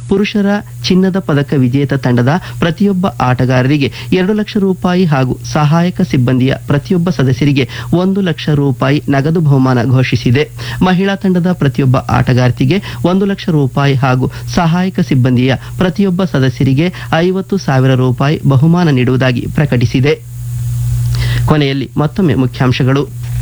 ಪುರುಷರ ಚಿನ್ನದ ಪದಕ ವಿಜೇತ ತಂಡದ ಪ್ರತಿಯೊಬ್ಬ ಆಟಗಾರರಿಗೆ ಎರಡು ಲಕ್ಷ ರೂಪಾಯಿ ಹಾಗೂ ಸಹಾಯಕ ಸಿಬ್ಬಂದಿಯ ಪ್ರತಿಯೊಬ್ಬ ಸದಸ್ಯರಿಗೆ ಒಂದು ಲಕ್ಷ ರೂಪಾಯಿ ನಗದು ಬಹುಮಾನ ಘೋಷಿಸಿದೆ ಮಹಿಳಾ ತಂಡದ ಪ್ರತಿಯೊಬ್ಬ ಆಟಗಾರ್ತಿಗೆ ಒಂದು ಲಕ್ಷ ರೂಪಾಯಿ ಹಾಗೂ ಸಹಾಯಕ ಸಿಬ್ಬಂದಿಯ ಪ್ರತಿಯೊಬ್ಬ ಸದಸ್ಯರಿಗೆ ಐವತ್ತು ಸಾವಿರ ರೂಪಾಯಿ ಬಹುಮಾನ ನೀಡುವುದಾಗಿ ಪ್ರಕಟಿಸಿದೆ ಕೊನೆಯಲ್ಲಿ ಮತ್ತೊಮ್ಮೆ ಮುಖ್ಯಾಂಶಗಳು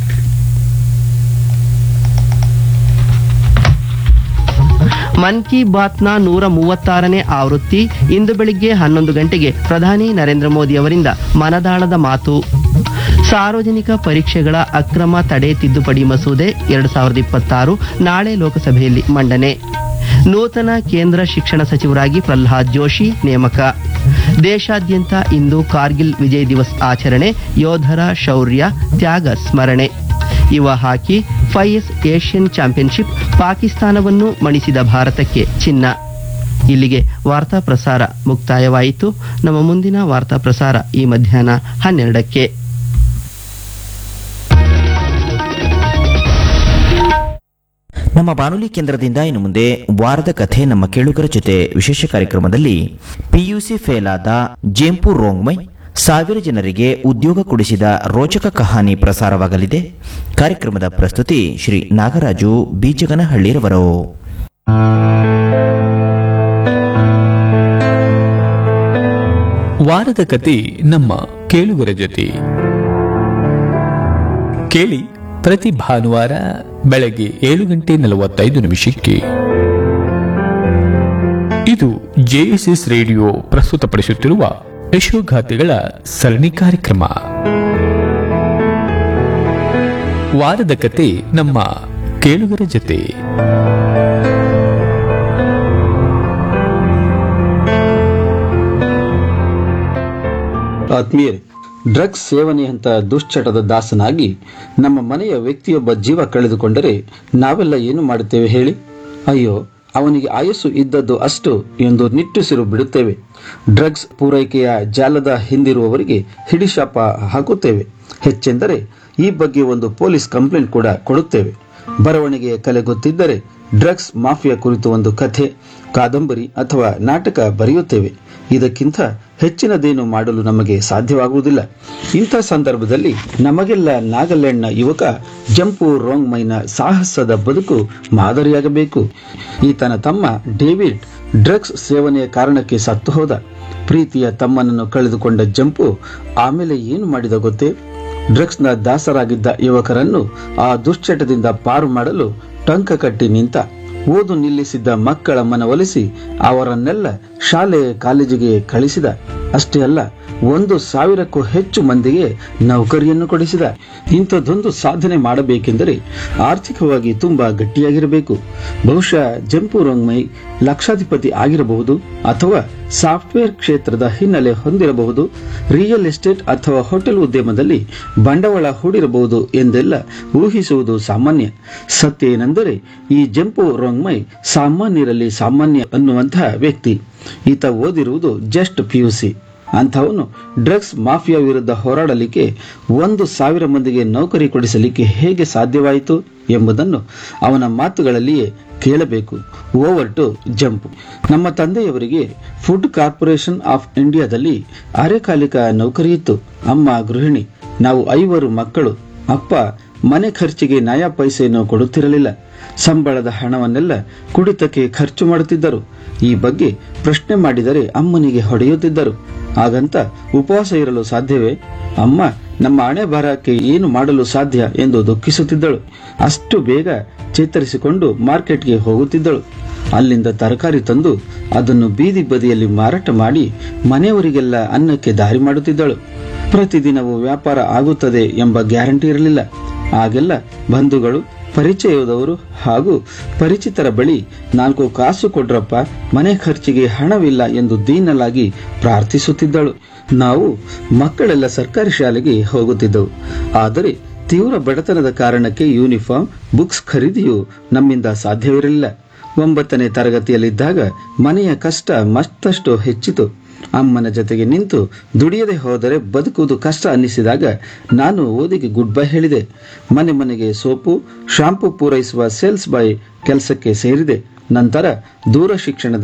ಮನ್ ಕಿ ಬಾತ್ನ ನೂರ ಮೂವತ್ತಾರನೇ ಆವೃತ್ತಿ ಇಂದು ಬೆಳಿಗ್ಗೆ ಹನ್ನೊಂದು ಗಂಟೆಗೆ ಪ್ರಧಾನಿ ನರೇಂದ್ರ ಮೋದಿ ಅವರಿಂದ ಮನದಾಳದ ಮಾತು ಸಾರ್ವಜನಿಕ ಪರೀಕ್ಷೆಗಳ ಅಕ್ರಮ ತಡೆ ತಿದ್ದುಪಡಿ ಮಸೂದೆ ಎರಡು ಸಾವಿರದ ಇಪ್ಪತ್ತಾರು ನಾಳೆ ಲೋಕಸಭೆಯಲ್ಲಿ ಮಂಡನೆ ನೂತನ ಕೇಂದ್ರ ಶಿಕ್ಷಣ ಸಚಿವರಾಗಿ ಪ್ರಹ್ಲಾದ್ ಜೋಶಿ ನೇಮಕ ದೇಶಾದ್ಯಂತ ಇಂದು ಕಾರ್ಗಿಲ್ ವಿಜಯ್ ದಿವಸ್ ಆಚರಣೆ ಯೋಧರ ಶೌರ್ಯ ತ್ಯಾಗ ಸ್ಮರಣೆ ಯುವ ಹಾಕಿ ಫೈಎಸ್ ಏಷ್ಯನ್ ಚಾಂಪಿಯನ್ಶಿಪ್ ಪಾಕಿಸ್ತಾನವನ್ನು ಮಣಿಸಿದ ಭಾರತಕ್ಕೆ ಚಿನ್ನ ಇಲ್ಲಿಗೆ ವಾರ್ತಾ ಪ್ರಸಾರ ಮುಕ್ತಾಯವಾಯಿತು ನಮ್ಮ ಮುಂದಿನ ವಾರ್ತಾ ಪ್ರಸಾರ ಈ ಮಧ್ಯಾಹ್ನ ಹನ್ನೆರಡಕ್ಕೆ ನಮ್ಮ ಬಾನುಲಿ ಕೇಂದ್ರದಿಂದ ಇನ್ನು ಮುಂದೆ ವಾರದ ಕಥೆ ನಮ್ಮ ಕೇಳುಗರ ಜೊತೆ ವಿಶೇಷ ಕಾರ್ಯಕ್ರಮದಲ್ಲಿ ಪಿಯುಸಿ ಫೇಲ್ ಆದ ಜೇಂಪು ರೋಂಗ್ಮೈ ಸಾವಿರ ಜನರಿಗೆ ಉದ್ಯೋಗ ಕೊಡಿಸಿದ ರೋಚಕ ಕಹಾನಿ ಪ್ರಸಾರವಾಗಲಿದೆ ಕಾರ್ಯಕ್ರಮದ ಪ್ರಸ್ತುತಿ ಶ್ರೀ ನಾಗರಾಜು ಬೀಜಗನಹಳ್ಳಿರವರು ವಾರದ ಕತೆ ನಮ್ಮ ಕೇಳುಗರ ಜೊತೆ ಕೇಳಿ ಪ್ರತಿ ಭಾನುವಾರ ಬೆಳಗ್ಗೆ ಏಳು ಗಂಟೆ ನಲವತ್ತೈದು ನಿಮಿಷಕ್ಕೆ ಇದು ಜೆಎಸ್ಎಸ್ ರೇಡಿಯೋ ಪ್ರಸ್ತುತಪಡಿಸುತ್ತಿರುವ ಯಶೋಗಾಥೆಗಳ ಸರಣಿ ಕಾರ್ಯಕ್ರಮ ವಾರದ ಕತೆ ನಮ್ಮ ಕೇಳುಗರ ಜೊತೆ ಆತ್ಮೀಯರೇ ಡ್ರಗ್ಸ್ ಸೇವನೆಯಂತ ದುಶ್ಚಟದ ದಾಸನಾಗಿ ನಮ್ಮ ಮನೆಯ ವ್ಯಕ್ತಿಯೊಬ್ಬ ಜೀವ ಕಳೆದುಕೊಂಡರೆ ನಾವೆಲ್ಲ ಏನು ಮಾಡುತ್ತೇವೆ ಹೇಳಿ ಅಯ್ಯೋ ಅವನಿಗೆ ಆಯಸ್ಸು ಇದ್ದದ್ದು ಅಷ್ಟು ಎಂದು ನಿಟ್ಟುಸಿರು ಬಿಡುತ್ತೇವೆ ಡ್ರಗ್ಸ್ ಪೂರೈಕೆಯ ಜಾಲದ ಹಿಂದಿರುವವರಿಗೆ ಹಿಡಿಶಾಪ ಹಾಕುತ್ತೇವೆ ಹೆಚ್ಚೆಂದರೆ ಈ ಬಗ್ಗೆ ಒಂದು ಪೊಲೀಸ್ ಕಂಪ್ಲೇಂಟ್ ಕೂಡ ಕೊಡುತ್ತೇವೆ ಬರವಣಿಗೆಯ ಕಲೆ ಗೊತ್ತಿದ್ದರೆ ಡ್ರಗ್ಸ್ ಮಾಫಿಯಾ ಕುರಿತು ಒಂದು ಕಥೆ ಕಾದಂಬರಿ ಅಥವಾ ನಾಟಕ ಬರೆಯುತ್ತೇವೆ ಇದಕ್ಕಿಂತ ಹೆಚ್ಚಿನದೇನು ಮಾಡಲು ನಮಗೆ ಸಾಧ್ಯವಾಗುವುದಿಲ್ಲ ಇಂಥ ಸಂದರ್ಭದಲ್ಲಿ ನಮಗೆಲ್ಲ ನಾಗಾಲ್ಯಾಂಡ್ನ ಯುವಕ ಜಂಪು ರೋಂಗ್ ಮೈನ ಸಾಹಸದ ಬದುಕು ಮಾದರಿಯಾಗಬೇಕು ಈತನ ತಮ್ಮ ಡೇವಿಡ್ ಡ್ರಗ್ಸ್ ಸೇವನೆಯ ಕಾರಣಕ್ಕೆ ಸತ್ತು ಹೋದ ಪ್ರೀತಿಯ ತಮ್ಮನನ್ನು ಕಳೆದುಕೊಂಡ ಜಂಪು ಆಮೇಲೆ ಏನು ಮಾಡಿದ ಗೊತ್ತೇ ಡ್ರಗ್ಸ್ನ ದಾಸರಾಗಿದ್ದ ಯುವಕರನ್ನು ಆ ದುಶ್ಚಟದಿಂದ ಪಾರು ಮಾಡಲು ಟಂಕ ಕಟ್ಟಿ ನಿಂತ ಓದು ನಿಲ್ಲಿಸಿದ್ದ ಮಕ್ಕಳ ಮನವೊಲಿಸಿ ಅವರನ್ನೆಲ್ಲ ಶಾಲೆ ಕಾಲೇಜಿಗೆ ಕಳಿಸಿದ ಅಷ್ಟೇ ಅಲ್ಲ ಒಂದು ಸಾವಿರಕ್ಕೂ ಹೆಚ್ಚು ಮಂದಿಗೆ ನೌಕರಿಯನ್ನು ಕೊಡಿಸಿದ ಇಂಥದ್ದೊಂದು ಸಾಧನೆ ಮಾಡಬೇಕೆಂದರೆ ಆರ್ಥಿಕವಾಗಿ ತುಂಬಾ ಗಟ್ಟಿಯಾಗಿರಬೇಕು ಬಹುಶಃ ಜಂಪು ರೋಂಗ್ಮೈ ಲಕ್ಷಾಧಿಪತಿ ಆಗಿರಬಹುದು ಅಥವಾ ಸಾಫ್ಟ್ವೇರ್ ಕ್ಷೇತ್ರದ ಹಿನ್ನೆಲೆ ಹೊಂದಿರಬಹುದು ರಿಯಲ್ ಎಸ್ಟೇಟ್ ಅಥವಾ ಹೋಟೆಲ್ ಉದ್ಯಮದಲ್ಲಿ ಬಂಡವಾಳ ಹೂಡಿರಬಹುದು ಎಂದೆಲ್ಲ ಊಹಿಸುವುದು ಸಾಮಾನ್ಯ ಸತ್ಯ ಏನೆಂದರೆ ಈ ಜಂಪು ರೋಂಗ್ಮೈ ಸಾಮಾನ್ಯರಲ್ಲಿ ಸಾಮಾನ್ಯ ಅನ್ನುವಂತಹ ವ್ಯಕ್ತಿ ಈತ ಓದಿರುವುದು ಜಸ್ಟ್ ಪಿಯುಸಿ ಅಂಥವನು ಡ್ರಗ್ಸ್ ಮಾಫಿಯಾ ವಿರುದ್ಧ ಹೋರಾಡಲಿಕ್ಕೆ ಒಂದು ಸಾವಿರ ಮಂದಿಗೆ ನೌಕರಿ ಕೊಡಿಸಲಿಕ್ಕೆ ಹೇಗೆ ಸಾಧ್ಯವಾಯಿತು ಎಂಬುದನ್ನು ಅವನ ಮಾತುಗಳಲ್ಲಿಯೇ ಕೇಳಬೇಕು ಓವರ್ ಟು ಜಂಪ್ ನಮ್ಮ ತಂದೆಯವರಿಗೆ ಫುಡ್ ಕಾರ್ಪೊರೇಷನ್ ಆಫ್ ಇಂಡಿಯಾದಲ್ಲಿ ಅರೆಕಾಲಿಕ ನೌಕರಿ ಇತ್ತು ಅಮ್ಮ ಗೃಹಿಣಿ ನಾವು ಐವರು ಮಕ್ಕಳು ಅಪ್ಪ ಮನೆ ಖರ್ಚಿಗೆ ನಯಾ ಪೈಸೆಯನ್ನು ಕೊಡುತ್ತಿರಲಿಲ್ಲ ಸಂಬಳದ ಹಣವನ್ನೆಲ್ಲ ಕುಡಿತಕ್ಕೆ ಖರ್ಚು ಮಾಡುತ್ತಿದ್ದರು ಈ ಬಗ್ಗೆ ಪ್ರಶ್ನೆ ಮಾಡಿದರೆ ಅಮ್ಮನಿಗೆ ಹೊಡೆಯುತ್ತಿದ್ದರು ಹಾಗಂತ ಉಪವಾಸ ಇರಲು ಸಾಧ್ಯವೇ ಅಮ್ಮ ನಮ್ಮ ಹಣೆ ಬರಕ್ಕೆ ಏನು ಮಾಡಲು ಸಾಧ್ಯ ಎಂದು ದುಃಖಿಸುತ್ತಿದ್ದಳು ಅಷ್ಟು ಬೇಗ ಚೇತರಿಸಿಕೊಂಡು ಮಾರ್ಕೆಟ್ಗೆ ಹೋಗುತ್ತಿದ್ದಳು ಅಲ್ಲಿಂದ ತರಕಾರಿ ತಂದು ಅದನ್ನು ಬೀದಿ ಬದಿಯಲ್ಲಿ ಮಾರಾಟ ಮಾಡಿ ಮನೆಯವರಿಗೆಲ್ಲ ಅನ್ನಕ್ಕೆ ದಾರಿ ಮಾಡುತ್ತಿದ್ದಳು ಪ್ರತಿದಿನವೂ ವ್ಯಾಪಾರ ಆಗುತ್ತದೆ ಎಂಬ ಗ್ಯಾರಂಟಿ ಇರಲಿಲ್ಲ ಆಗೆಲ್ಲ ಬಂಧುಗಳು ಪರಿಚಯದವರು ಹಾಗೂ ಪರಿಚಿತರ ಬಳಿ ನಾಲ್ಕು ಕಾಸು ಕೊಡ್ರಪ್ಪ ಮನೆ ಖರ್ಚಿಗೆ ಹಣವಿಲ್ಲ ಎಂದು ದೀನಲಾಗಿ ಪ್ರಾರ್ಥಿಸುತ್ತಿದ್ದಳು ನಾವು ಮಕ್ಕಳೆಲ್ಲ ಸರ್ಕಾರಿ ಶಾಲೆಗೆ ಹೋಗುತ್ತಿದ್ದವು ಆದರೆ ತೀವ್ರ ಬಡತನದ ಕಾರಣಕ್ಕೆ ಯೂನಿಫಾರ್ಮ್ ಬುಕ್ಸ್ ಖರೀದಿಯು ನಮ್ಮಿಂದ ಸಾಧ್ಯವಿರಲಿಲ್ಲ ಒಂಬತ್ತನೇ ತರಗತಿಯಲ್ಲಿದ್ದಾಗ ಮನೆಯ ಕಷ್ಟ ಮತ್ತಷ್ಟು ಹೆಚ್ಚಿತು ಅಮ್ಮನ ಜೊತೆಗೆ ನಿಂತು ದುಡಿಯದೆ ಹೋದರೆ ಬದುಕುವುದು ಕಷ್ಟ ಅನ್ನಿಸಿದಾಗ ನಾನು ಓದಿಗೆ ಗುಡ್ ಬೈ ಹೇಳಿದೆ ಮನೆ ಮನೆಗೆ ಸೋಪು ಶಾಂಪು ಪೂರೈಸುವ ಸೇಲ್ಸ್ ಬಾಯ್ ಕೆಲಸಕ್ಕೆ ಸೇರಿದೆ ನಂತರ ದೂರ ಶಿಕ್ಷಣದಲ್ಲಿ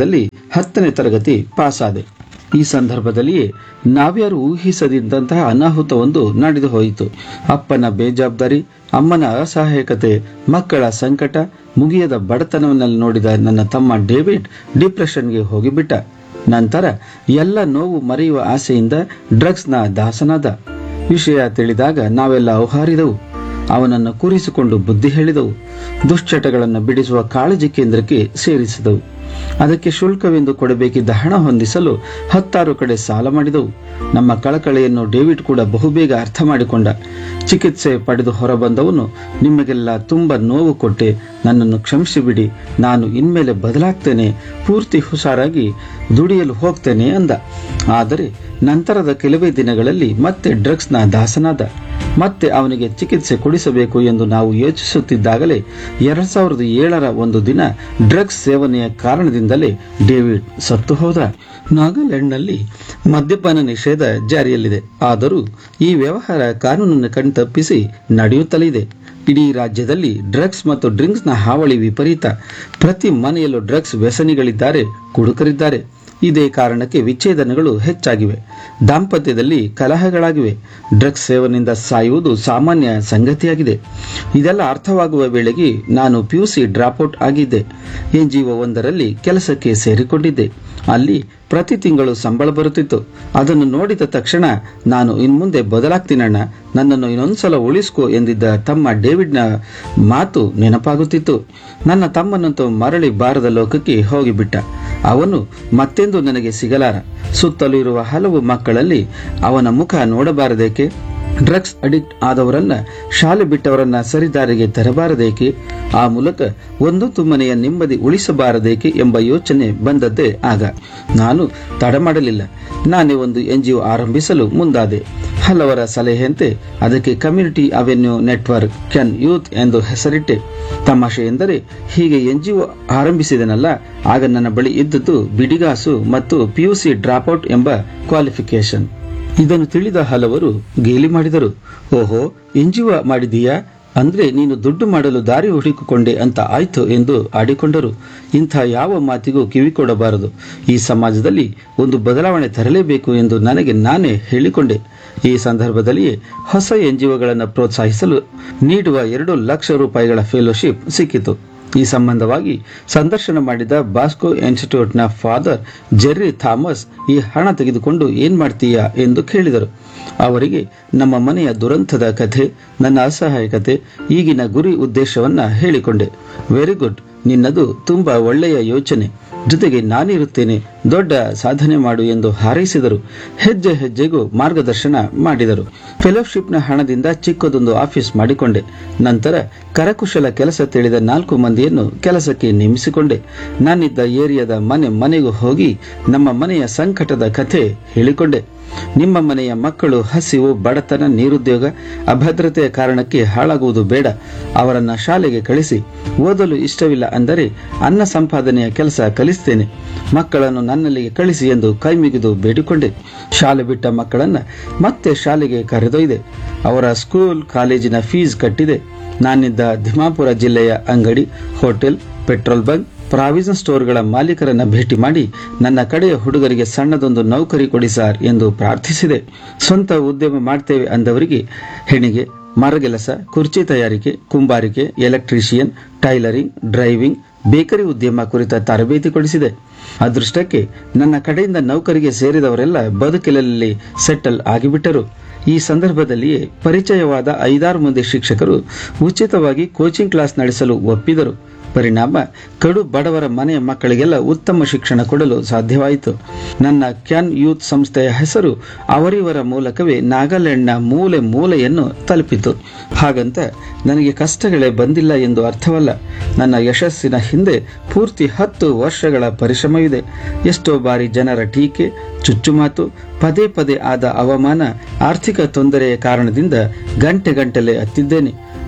ಹತ್ತನೇ ತರಗತಿ ಪಾಸಾದೆ ಈ ಸಂದರ್ಭದಲ್ಲಿಯೇ ನಾವ್ಯಾರು ಊಹಿಸದಿದ್ದಂತಹ ಅನಾಹುತವೊಂದು ನಡೆದು ಹೋಯಿತು ಅಪ್ಪನ ಬೇಜವಾಬ್ದಾರಿ ಅಮ್ಮನ ಅಸಹಾಯಕತೆ ಮಕ್ಕಳ ಸಂಕಟ ಮುಗಿಯದ ಬಡತನವನ್ನಲ್ಲಿ ನೋಡಿದ ನನ್ನ ತಮ್ಮ ಡೇವಿಡ್ ಡಿಪ್ರೆಷನ್ಗೆ ಹೋಗಿಬಿಟ್ಟ ನಂತರ ಎಲ್ಲ ನೋವು ಮರೆಯುವ ಆಸೆಯಿಂದ ಡ್ರಗ್ಸ್ನ ದಾಸನಾದ ವಿಷಯ ತಿಳಿದಾಗ ನಾವೆಲ್ಲ ಔಹಾರಿದವು ಅವನನ್ನು ಕೂರಿಸಿಕೊಂಡು ಬುದ್ಧಿ ಹೇಳಿದವು ದುಶ್ಚಟಗಳನ್ನು ಬಿಡಿಸುವ ಕಾಳಜಿ ಕೇಂದ್ರಕ್ಕೆ ಸೇರಿಸಿದವು ಅದಕ್ಕೆ ಶುಲ್ಕವೆಂದು ಕೊಡಬೇಕಿದ್ದ ಹಣ ಹೊಂದಿಸಲು ಹತ್ತಾರು ಕಡೆ ಸಾಲ ಮಾಡಿದವು ನಮ್ಮ ಕಳಕಳೆಯನ್ನು ಡೇವಿಡ್ ಕೂಡ ಬಹುಬೇಗ ಅರ್ಥ ಮಾಡಿಕೊಂಡ ಚಿಕಿತ್ಸೆ ಪಡೆದು ಹೊರಬಂದವನು ನಿಮಗೆಲ್ಲ ತುಂಬ ನೋವು ಕೊಟ್ಟೆ ನನ್ನನ್ನು ಕ್ಷಮಿಸಿಬಿಡಿ ನಾನು ಇನ್ಮೇಲೆ ಬದಲಾಗ್ತೇನೆ ಪೂರ್ತಿ ಹುಷಾರಾಗಿ ದುಡಿಯಲು ಹೋಗ್ತೇನೆ ಅಂದ ಆದರೆ ನಂತರದ ಕೆಲವೇ ದಿನಗಳಲ್ಲಿ ಮತ್ತೆ ಡ್ರಗ್ಸ್ನ ದಾಸನಾದ ಮತ್ತೆ ಅವನಿಗೆ ಚಿಕಿತ್ಸೆ ಕೊಡಿಸಬೇಕು ಎಂದು ನಾವು ಯೋಚಿಸುತ್ತಿದ್ದಾಗಲೇ ಎರಡ್ ಸಾವಿರದ ಏಳರ ಒಂದು ದಿನ ಡ್ರಗ್ಸ್ ಸೇವನೆಯ ಕಾರಣದಿಂದಲೇ ಡೇವಿಡ್ ಸತ್ತು ಹೋದ ನಾಗಾಲ್ಯಾಂಡ್ನಲ್ಲಿ ಮದ್ಯಪಾನ ನಿಷೇಧ ಜಾರಿಯಲ್ಲಿದೆ ಆದರೂ ಈ ವ್ಯವಹಾರ ಕಾನೂನನ್ನು ಕಣ್ತಪ್ಪಿಸಿ ನಡೆಯುತ್ತಲೇ ಇದೆ ಇಡೀ ರಾಜ್ಯದಲ್ಲಿ ಡ್ರಗ್ಸ್ ಮತ್ತು ಡ್ರಿಂಕ್ಸ್ನ ಹಾವಳಿ ವಿಪರೀತ ಪ್ರತಿ ಮನೆಯಲ್ಲೂ ಡ್ರಗ್ಸ್ ವ್ಯಸನಿಗಳಿದ್ದಾರೆ ಕುಡುಕರಿದ್ದಾರೆ ಇದೇ ಕಾರಣಕ್ಕೆ ವಿಚ್ಛೇದನಗಳು ಹೆಚ್ಚಾಗಿವೆ ದಾಂಪತ್ಯದಲ್ಲಿ ಕಲಹಗಳಾಗಿವೆ ಡ್ರಗ್ಸ್ ಸೇವನೆಯಿಂದ ಸಾಯುವುದು ಸಾಮಾನ್ಯ ಸಂಗತಿಯಾಗಿದೆ ಇದೆಲ್ಲ ಅರ್ಥವಾಗುವ ವೇಳೆಗೆ ನಾನು ಪಿಯುಸಿ ಡ್ರಾಪ್ಔಟ್ ಆಗಿದ್ದೆ ಎನ್ಜಿಒ ಒಂದರಲ್ಲಿ ಕೆಲಸಕ್ಕೆ ಸೇರಿಕೊಂಡಿದ್ದೆ ಅಲ್ಲಿ ಪ್ರತಿ ತಿಂಗಳು ಸಂಬಳ ಬರುತ್ತಿತ್ತು ಅದನ್ನು ನೋಡಿದ ತಕ್ಷಣ ನಾನು ಇನ್ಮುಂದೆ ಬದಲಾಗ್ತೀನಣ್ಣ ನನ್ನನ್ನು ಇನ್ನೊಂದ್ಸಲ ಉಳಿಸ್ಕೋ ಎಂದಿದ್ದ ತಮ್ಮ ಡೇವಿಡ್ನ ಮಾತು ನೆನಪಾಗುತ್ತಿತ್ತು ನನ್ನ ತಮ್ಮನಂತೂ ಮರಳಿ ಬಾರದ ಲೋಕಕ್ಕೆ ಹೋಗಿಬಿಟ್ಟ ಅವನು ಮತ್ತೆಂದು ನನಗೆ ಸಿಗಲಾರ ಸುತ್ತಲೂ ಇರುವ ಹಲವು ಮಕ್ಕಳಲ್ಲಿ ಅವನ ಮುಖ ನೋಡಬಾರದೇಕೆ ಡ್ರಗ್ಸ್ ಅಡಿಕ್ಟ್ ಆದವರನ್ನ ಶಾಲೆ ಬಿಟ್ಟವರನ್ನ ಸರಿದಾರಿಗೆ ತರಬಾರದೇಕೆ ಆ ಮೂಲಕ ಒಂದೊಂದು ಮನೆಯ ನೆಮ್ಮದಿ ಉಳಿಸಬಾರದೇಕೆ ಎಂಬ ಯೋಚನೆ ಬಂದದ್ದೇ ಆಗ ನಾನು ತಡ ಮಾಡಲಿಲ್ಲ ನಾನೇ ಒಂದು ಎನ್ಜಿಒ ಆರಂಭಿಸಲು ಮುಂದಾದೆ ಹಲವರ ಸಲಹೆಯಂತೆ ಅದಕ್ಕೆ community avenue network can youth ಎಂದು ಹೆಸರಿಟ್ಟೆ ತಮಾಷೆ ಎಂದರೆ ಹೀಗೆ ಎನ್ಜಿಒ ಆರಂಭಿಸಿದನಲ್ಲ ಆಗ ನನ್ನ ಬಳಿ ಇದ್ದದ್ದು ಬಿಡಿಗಾಸು ಮತ್ತು ಪಿಯುಸಿ ಡ್ರಾಪ್ಔಟ್ ಎಂಬ ಕ್ವಾಲಿಫಿಕೇಶನ್ ಇದನ್ನು ತಿಳಿದ ಹಲವರು ಗೇಲಿ ಮಾಡಿದರು ಓಹೋ ಎನ್ಜಿಒ ಮಾಡಿದೀಯಾ ಅಂದ್ರೆ ನೀನು ದುಡ್ಡು ಮಾಡಲು ದಾರಿ ಹುಡುಕಿಕೊಂಡೆ ಅಂತ ಆಯ್ತು ಎಂದು ಆಡಿಕೊಂಡರು ಇಂಥ ಯಾವ ಮಾತಿಗೂ ಕಿವಿ ಕೊಡಬಾರದು ಈ ಸಮಾಜದಲ್ಲಿ ಒಂದು ಬದಲಾವಣೆ ತರಲೇಬೇಕು ಎಂದು ನನಗೆ ನಾನೇ ಹೇಳಿಕೊಂಡೆ ಈ ಸಂದರ್ಭದಲ್ಲಿಯೇ ಹೊಸ ಎನ್ಜಿಒಗಳನ್ನು ಪ್ರೋತ್ಸಾಹಿಸಲು ನೀಡುವ ಎರಡು ಲಕ್ಷ ರೂಪಾಯಿಗಳ ಫೆಲೋಶಿಪ್ ಸಿಕ್ಕಿತು ಈ ಸಂಬಂಧವಾಗಿ ಸಂದರ್ಶನ ಮಾಡಿದ ಬಾಸ್ಕೋ ಇನ್ಸ್ಟಿಟ್ಯೂಟ್ನ ಫಾದರ್ ಜೆರ್ರಿ ಥಾಮಸ್ ಈ ಹಣ ತೆಗೆದುಕೊಂಡು ಏನ್ ಮಾಡ್ತೀಯಾ ಎಂದು ಕೇಳಿದರು ಅವರಿಗೆ ನಮ್ಮ ಮನೆಯ ದುರಂತದ ಕಥೆ ನನ್ನ ಅಸಹಾಯಕತೆ ಈಗಿನ ಗುರಿ ಉದ್ದೇಶವನ್ನ ಹೇಳಿಕೊಂಡೆ ವೆರಿ ಗುಡ್ ನಿನ್ನದು ತುಂಬಾ ಒಳ್ಳೆಯ ಯೋಚನೆ ಜೊತೆಗೆ ನಾನಿರುತ್ತೇನೆ ದೊಡ್ಡ ಸಾಧನೆ ಮಾಡು ಎಂದು ಹಾರೈಸಿದರು ಹೆಜ್ಜೆ ಹೆಜ್ಜೆಗೂ ಮಾರ್ಗದರ್ಶನ ಮಾಡಿದರು ಫೆಲೋಶಿಪ್ನ ಹಣದಿಂದ ಚಿಕ್ಕದೊಂದು ಆಫೀಸ್ ಮಾಡಿಕೊಂಡೆ ನಂತರ ಕರಕುಶಲ ಕೆಲಸ ತಿಳಿದ ನಾಲ್ಕು ಮಂದಿಯನ್ನು ಕೆಲಸಕ್ಕೆ ನೇಮಿಸಿಕೊಂಡೆ ನಾನಿದ್ದ ಏರಿಯಾದ ಮನೆ ಮನೆಗೂ ಹೋಗಿ ನಮ್ಮ ಮನೆಯ ಸಂಕಟದ ಕಥೆ ಹೇಳಿಕೊಂಡೆ ನಿಮ್ಮ ಮನೆಯ ಮಕ್ಕಳು ಹಸಿವು ಬಡತನ ನಿರುದ್ಯೋಗ ಅಭದ್ರತೆಯ ಕಾರಣಕ್ಕೆ ಹಾಳಾಗುವುದು ಬೇಡ ಅವರನ್ನ ಶಾಲೆಗೆ ಕಳಿಸಿ ಓದಲು ಇಷ್ಟವಿಲ್ಲ ಅಂದರೆ ಅನ್ನ ಸಂಪಾದನೆಯ ಕೆಲಸ ಕಲಿಸ್ತೇನೆ ಮಕ್ಕಳನ್ನು ನನ್ನಲ್ಲಿಗೆ ಕಳಿಸಿ ಎಂದು ಕೈಮಿಗಿದು ಬೇಡಿಕೊಂಡೆ ಶಾಲೆ ಬಿಟ್ಟ ಮಕ್ಕಳನ್ನ ಮತ್ತೆ ಶಾಲೆಗೆ ಕರೆದೊಯ್ದೆ ಅವರ ಸ್ಕೂಲ್ ಕಾಲೇಜಿನ ಫೀಸ್ ಕಟ್ಟಿದೆ ನಾನಿದ್ದ ಧಿಮಾಪುರ ಜಿಲ್ಲೆಯ ಅಂಗಡಿ ಹೋಟೆಲ್ ಪೆಟ್ರೋಲ್ ಬಂಕ್ ಪ್ರಾವಿಷನ್ ಸ್ಟೋರ್ಗಳ ಮಾಲೀಕರನ್ನ ಭೇಟಿ ಮಾಡಿ ನನ್ನ ಕಡೆಯ ಹುಡುಗರಿಗೆ ಸಣ್ಣದೊಂದು ನೌಕರಿ ಕೊಡಿ ಸಾರ್ ಎಂದು ಪ್ರಾರ್ಥಿಸಿದೆ ಸ್ವಂತ ಉದ್ಯಮ ಮಾಡ್ತೇವೆ ಅಂದವರಿಗೆ ಹೆಣಿಗೆ ಮರಗೆಲಸ ಕುರ್ಚಿ ತಯಾರಿಕೆ ಕುಂಬಾರಿಕೆ ಎಲೆಕ್ಟ್ರಿಷಿಯನ್ ಟೈಲರಿಂಗ್ ಡ್ರೈವಿಂಗ್ ಬೇಕರಿ ಉದ್ಯಮ ಕುರಿತ ತರಬೇತಿ ಕೊಡಿಸಿದೆ ಅದೃಷ್ಟಕ್ಕೆ ನನ್ನ ಕಡೆಯಿಂದ ನೌಕರಿಗೆ ಸೇರಿದವರೆಲ್ಲ ಬದುಕಿನಲ್ಲಿ ಸೆಟಲ್ ಆಗಿಬಿಟ್ಟರು ಈ ಸಂದರ್ಭದಲ್ಲಿಯೇ ಪರಿಚಯವಾದ ಐದಾರು ಮಂದಿ ಶಿಕ್ಷಕರು ಉಚಿತವಾಗಿ ಕೋಚಿಂಗ್ ಕ್ಲಾಸ್ ನಡೆಸಲು ಒಪ್ಪಿದರು ಪರಿಣಾಮ ಕಡು ಬಡವರ ಮನೆಯ ಮಕ್ಕಳಿಗೆಲ್ಲ ಉತ್ತಮ ಶಿಕ್ಷಣ ಕೊಡಲು ಸಾಧ್ಯವಾಯಿತು ನನ್ನ ಕ್ಯಾನ್ ಯೂತ್ ಸಂಸ್ಥೆಯ ಹೆಸರು ಅವರಿವರ ಮೂಲಕವೇ ನಾಗಾಲ್ಯಾಂಡ್ನ ಮೂಲೆ ಮೂಲೆಯನ್ನು ತಲುಪಿತು ಹಾಗಂತ ನನಗೆ ಕಷ್ಟಗಳೇ ಬಂದಿಲ್ಲ ಎಂದು ಅರ್ಥವಲ್ಲ ನನ್ನ ಯಶಸ್ಸಿನ ಹಿಂದೆ ಪೂರ್ತಿ ಹತ್ತು ವರ್ಷಗಳ ಪರಿಶ್ರಮವಿದೆ ಎಷ್ಟೋ ಬಾರಿ ಜನರ ಟೀಕೆ ಚುಚ್ಚುಮಾತು ಪದೇ ಪದೇ ಆದ ಅವಮಾನ ಆರ್ಥಿಕ ತೊಂದರೆಯ ಕಾರಣದಿಂದ ಗಂಟೆ ಗಂಟಲೆ ಅತ್ತಿದ್ದೇನೆ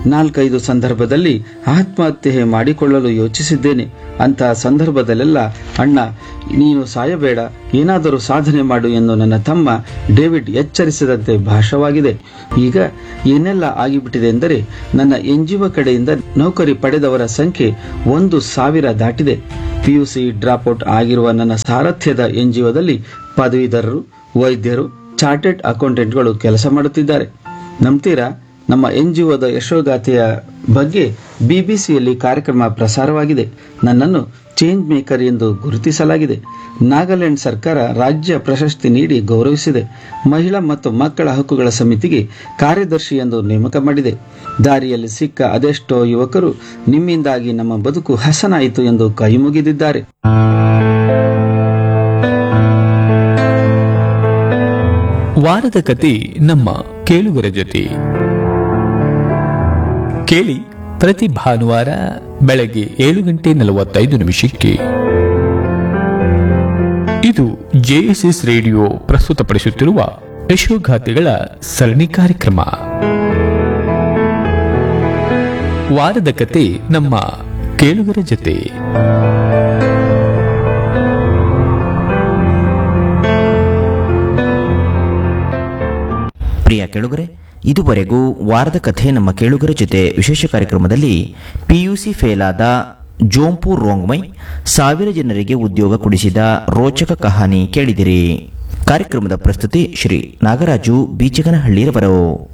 ನಾಲ್ಕೈದು ಸಂದರ್ಭದಲ್ಲಿ ಆತ್ಮಹತ್ಯೆ ಮಾಡಿಕೊಳ್ಳಲು ಯೋಚಿಸಿದ್ದೇನೆ ಅಂತಹ ಸಂದರ್ಭದಲ್ಲೆಲ್ಲ ಅಣ್ಣ ನೀನು ಸಾಯಬೇಡ ಏನಾದರೂ ಸಾಧನೆ ಮಾಡು ಎಂದು ನನ್ನ ತಮ್ಮ ಡೇವಿಡ್ ಎಚ್ಚರಿಸಿದಂತೆ ಭಾಷವಾಗಿದೆ ಈಗ ಏನೆಲ್ಲ ಆಗಿಬಿಟ್ಟಿದೆ ಎಂದರೆ ನನ್ನ ಎನ್ಜಿಒ ಕಡೆಯಿಂದ ನೌಕರಿ ಪಡೆದವರ ಸಂಖ್ಯೆ ಒಂದು ಸಾವಿರ ದಾಟಿದೆ ಪಿಯುಸಿ ಡ್ರಾಪ್ಔಟ್ ಆಗಿರುವ ನನ್ನ ಸಾರಥ್ಯದ ಎನ್ಜಿಒದಲ್ಲಿ ಪದವೀಧರರು ವೈದ್ಯರು ಚಾರ್ಟೆಡ್ ಅಕೌಂಟೆಂಟ್ಗಳು ಕೆಲಸ ಮಾಡುತ್ತಿದ್ದಾರೆ ನಂಬ್ತೀರಾ ನಮ್ಮ ಎನ್ಜಿಒದ ಯಶೋಗಾಥೆಯ ಬಗ್ಗೆ ಬಿಬಿಸಿಯಲ್ಲಿ ಕಾರ್ಯಕ್ರಮ ಪ್ರಸಾರವಾಗಿದೆ ನನ್ನನ್ನು ಚೇಂಜ್ ಮೇಕರ್ ಎಂದು ಗುರುತಿಸಲಾಗಿದೆ ನಾಗಾಲ್ಯಾಂಡ್ ಸರ್ಕಾರ ರಾಜ್ಯ ಪ್ರಶಸ್ತಿ ನೀಡಿ ಗೌರವಿಸಿದೆ ಮಹಿಳಾ ಮತ್ತು ಮಕ್ಕಳ ಹಕ್ಕುಗಳ ಸಮಿತಿಗೆ ಕಾರ್ಯದರ್ಶಿ ಎಂದು ನೇಮಕ ಮಾಡಿದೆ ದಾರಿಯಲ್ಲಿ ಸಿಕ್ಕ ಅದೆಷ್ಟೋ ಯುವಕರು ನಿಮ್ಮಿಂದಾಗಿ ನಮ್ಮ ಬದುಕು ಹಸನಾಯಿತು ಎಂದು ಕೈಮುಗಿದಿದ್ದಾರೆ ವಾರದ ಕತೆ ನಮ್ಮ ಕೇಳುಗರ ಜೊತೆ ಕೇಳಿ ಪ್ರತಿ ಭಾನುವಾರ ಬೆಳಗ್ಗೆ ಏಳು ಗಂಟೆ ನಲವತ್ತೈದು ನಿಮಿಷಕ್ಕೆ ಇದು ಜೆಎಸ್ಎಸ್ ರೇಡಿಯೋ ಪ್ರಸ್ತುತಪಡಿಸುತ್ತಿರುವ ಯಶೋಗಾಥೆಗಳ ಸರಣಿ ಕಾರ್ಯಕ್ರಮ ವಾರದ ಕತೆ ನಮ್ಮ ಕೇಳುಗರ ಜೊತೆ ಪ್ರಿಯ ಕೇಳುಗರೆ ಇದುವರೆಗೂ ವಾರದ ಕಥೆ ನಮ್ಮ ಕೇಳುಗರ ಜೊತೆ ವಿಶೇಷ ಕಾರ್ಯಕ್ರಮದಲ್ಲಿ ಪಿಯುಸಿ ಫೇಲ್ ಆದ ಜೋಂಪು ರೋಂಗ್ಮೈ ಸಾವಿರ ಜನರಿಗೆ ಉದ್ಯೋಗ ಕೊಡಿಸಿದ ರೋಚಕ ಕಹಾನಿ ಕೇಳಿದಿರಿ ಕಾರ್ಯಕ್ರಮದ ಪ್ರಸ್ತುತಿ ಶ್ರೀ ನಾಗರಾಜು ಬೀಚಗನಹಳ್ಳಿರವರು